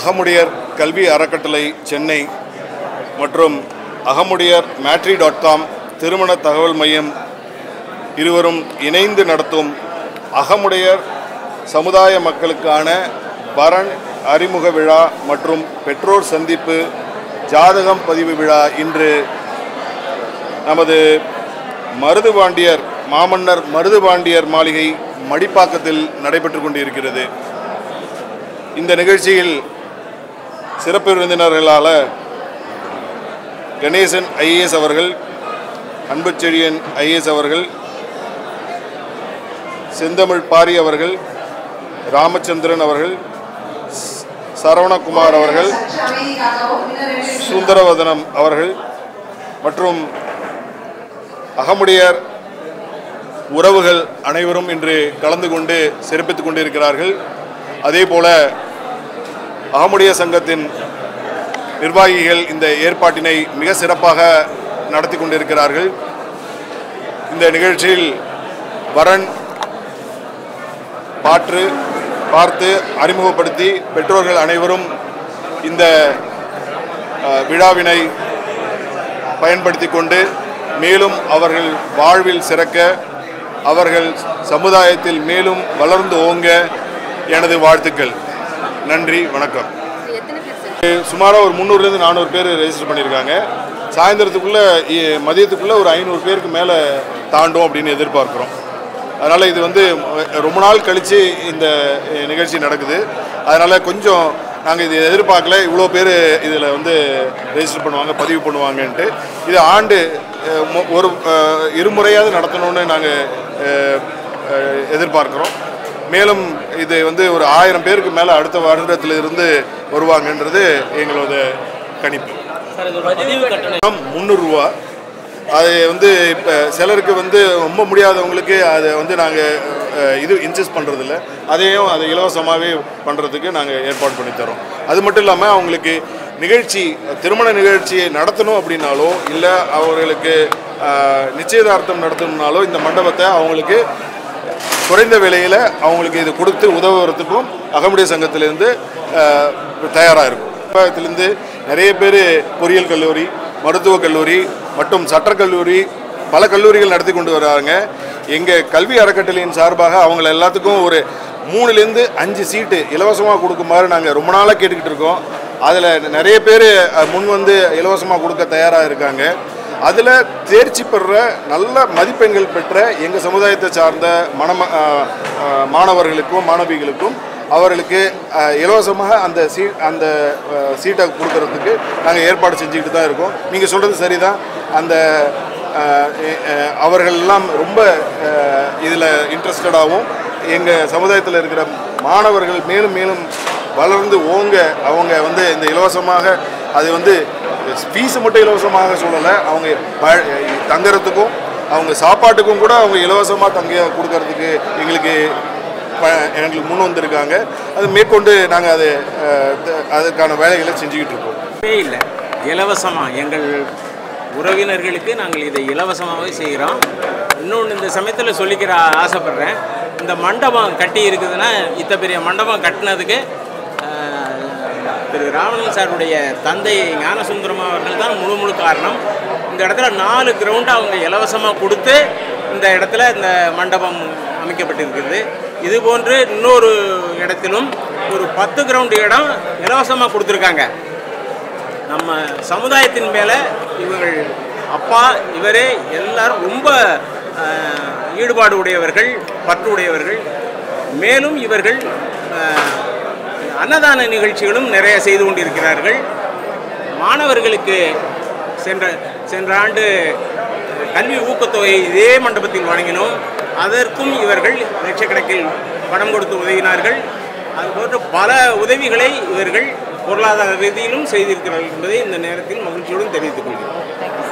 அகமுடையர் கல்வி அறக்கட்டளை சென்னை மற்றும் அகமுடையர் மேட்ரி டாட் காம் திருமண தகவல் மையம் இருவரும் இணைந்து நடத்தும் அகமுடையர் சமுதாய மக்களுக்கான வரன் அறிமுக விழா மற்றும் பெற்றோர் சந்திப்பு ஜாதகம் பதிவு விழா இன்று நமது மருதுபாண்டியர் மாமன்னர் மருதுபாண்டியர் மாளிகை மடிப்பாக்கத்தில் நடைபெற்று கொண்டிருக்கிறது இந்த நிகழ்ச்சியில் சிறப்பு விருந்தினர்களால் கணேசன் ஐஏஎஸ் அவர்கள் அன்புச்செழியன் ஐஏஎஸ் அவர்கள் செந்தமிழ் பாரி அவர்கள் ராமச்சந்திரன் அவர்கள் ஸ்- சரவணகுமார் அவர்கள் சுந்தரவதனம் அவர்கள் மற்றும் அகமுடையார் உறவுகள் அனைவரும் இன்று கலந்து கொண்டு சிறப்பித்துக் கொண்டிருக்கிறார்கள் அதே போல அகமுடைய சங்கத்தின் நிர்வாகிகள் இந்த ஏற்பாட்டினை மிக சிறப்பாக நடத்தி கொண்டிருக்கிறார்கள் இந்த நிகழ்ச்சியில் வரன் பாற்று பார்த்து அறிமுகப்படுத்தி பெற்றோர்கள் அனைவரும் இந்த அஹ், விழாவினை பயன்படுத்தி கொண்டு மேலும் அவர்கள் வாழ்வில் சிறக்க அவர்கள் சமுதாயத்தில் மேலும் வளர்ந்து ஓங்க எனது வாழ்த்துக்கள் நன்றி வணக்கம் எத்தனை பேர் சார் சுமாராக ஒரு முந்நூறுலேருந்து நானூறு பேர் ரெஜிஸ்டர் பண்ணியிருக்காங்க சாயந்தரத்துக்குள்ளே இ- மதியத்துக்குள்ளே ஒரு ஐநூறு பேருக்கு மேலே தாண்டும் அப்படின்னு எதிர்பார்க்குறோம் அதனால் இது வந்து ரொம்ப நாள் கழித்து இந்த அஹ், நிகழ்ச்சி நடக்குது அதனால் கொஞ்சம் நாங்கள் இது எதிர்பார்க்கல இவ்வளோ பேர் இதில் வந்து ரெஜிஸ்டர் பண்ணுவாங்க பதிவு பண்ணுவாங்கன்ட்டு இது ஆண்டு அஹ், மொ- ஒரு அஹ், இருமுறையாவது நடத்தணும்னு நாங்கள் எதிர்பார்க்குறோம் மேலும் இது வந்து ஒரு ஆயிரம் பேருக்கு மேலே அடுத்த வருடத்தில் இருந்து வருவாங்கன்றது எங்களோட கணிப்பு சார் இது ஒரு பதிவு கட்டணம் முந்நூறுரூவா அது வந்து இப்போ சிலருக்கு வந்து ரொம்ப முடியாதவங்களுக்கு அதை வந்து நாங்கள் இது இன்சஸ்ட் பண்ணுறதில்ல அதையும் அதை இலவசமாகவே பண்ணுறதுக்கு நாங்கள் ஏற்பாடு பண்ணி தரோம் அது மட்டும் இல்லாமல் அவங்களுக்கு நிகழ்ச்சி திருமண நிகழ்ச்சியை நடத்தணும் அப்படின்னாலோ இல்லை அவர்களுக்கு அஹ், நிச்சயதார்த்தம் நடத்தணும்னாலோ இந்த மண்டபத்தை அவங்களுக்கு குறைந்த விலையில் அவங்களுக்கு இது கொடுத்து உதவுறதுக்கும் அகமுடைய சங்கத்திலேருந்து தயாராக இருக்கும் விவசாயத்திலேருந்து நிறைய பேர் பொறியியல் கல்லூரி மருத்துவக் கல்லூரி மற்றும் சட்டக் கல்லூரி பல கல்லூரிகள் நடத்தி கொண்டு வராங்க எங்கள் கல்வி அறக்கட்டளையின் சார்பாக அவங்கள எல்லாத்துக்கும் ஒரு மூணுலேருந்து அஞ்சு சீட்டு இலவசமாக கொடுக்குமாறு நாங்கள் ரொம்ப நாளாக கேட்டுக்கிட்டு இருக்கோம் அதில் நிறைய பேர் முன் வந்து இலவசமாக கொடுக்க தயாராக இருக்காங்க அதில் தேர்ச்சி பெற நல்ல மதிப்பெண்கள் பெற்ற எங்கள் சமுதாயத்தை சார்ந்த மணம அஹ், அஹ், மாணவர்களுக்கும் மாணவிகளுக்கும் அவர்களுக்கு அஹ், இலவசமாக அந்த சீ அந்த அஹ், சீட்டை கொடுக்கறதுக்கு நாங்கள் ஏற்பாடு செஞ்சுக்கிட்டு தான் இருக்கோம் நீங்கள் சொல்கிறது சரிதான் அந்த அஹ், அஹ், அவர்கள் எல்லாம் ரொம்ப இதில் இன்ட்ரெஸ்டடாகவும் எங்கள் சமுதாயத்தில் இருக்கிற மாணவர்கள் மேலும் மேலும் வளர்ந்து ஓங்க அவங்க வந்து இந்த இலவசமாக அது வந்து ஃபீஸை மட்டும் இலவசமாக சொல்லலை அவங்க ப- தங்குறதுக்கும் அவங்க சாப்பாட்டுக்கும் கூட அவங்க இலவசமாக தங்க கொடுக்கறதுக்கு எங்களுக்கு ப- எங்களுக்கு முன் வந்திருக்காங்க அது மேற்கொண்டு நாங்கள் அது அஹ், த- அதுக்கான வேலைகளை செஞ்சுக்கிட்டு இருக்கோம் இல்லவே இல்லை இலவசமாக எங்கள் உறவினர்களுக்கு நாங்கள் இதை இலவசமாகவே செய்கிறோம் இன்னொன்று இந்த சமயத்தில் சொல்லிக்கிற ஆசைப்பட்றேன் இந்த மண்டபம் கட்டி இருக்குதுன்னா இத்த பெரிய மண்டபம் கட்டினதுக்கு ஆஹ், திரு ராவணன் சாருடைய தந்தை ஞானசுந்தரம் அவர்கள் தான் முழு முழு காரணம் இந்த இடத்துல நாலு கிரவுண்டு அவங்க இலவசமாக கொடுத்து இந்த இடத்துல இந்த மண்டபம் அமைக்கப்பட்டிருக்கிறது இது போன்று இன்னொரு இடத்திலும் ஒரு பத்து கிரவுண்டு இடம் இலவசமாக கொடுத்துருக்காங்க நம்ம சமுதாயத்தின் மேலே இவர்கள் அப்பா இவரே எல்லாரும் ரொம்ப ஆஹ், ஈடுபாடு உடையவர்கள் பற்று உடையவர்கள் மேலும் இவர்கள் ஆஹ், அன்னதான நிகழ்ச்சிகளும் நிறைய செய்து கொண்டிருக்கிறார்கள் மாணவர்களுக்கு சென்ற சென்ற ஆண்டு கல்வி ஊக்கத்தொகை இதே மண்டபத்தில் வழங்கினோம் அதற்கும் இவர்கள் லட்சக்கணக்கில் பணம் கொடுத்து உதவினார்கள் அதுபோன்று பல உதவிகளை இவர்கள் பொருளாதார ரீதியிலும் செய்திருக்கிறார்கள் என்பதை இந்த நேரத்தில் மகிழ்ச்சியுடன் தெரிவித்துக் கொள்கிறேன்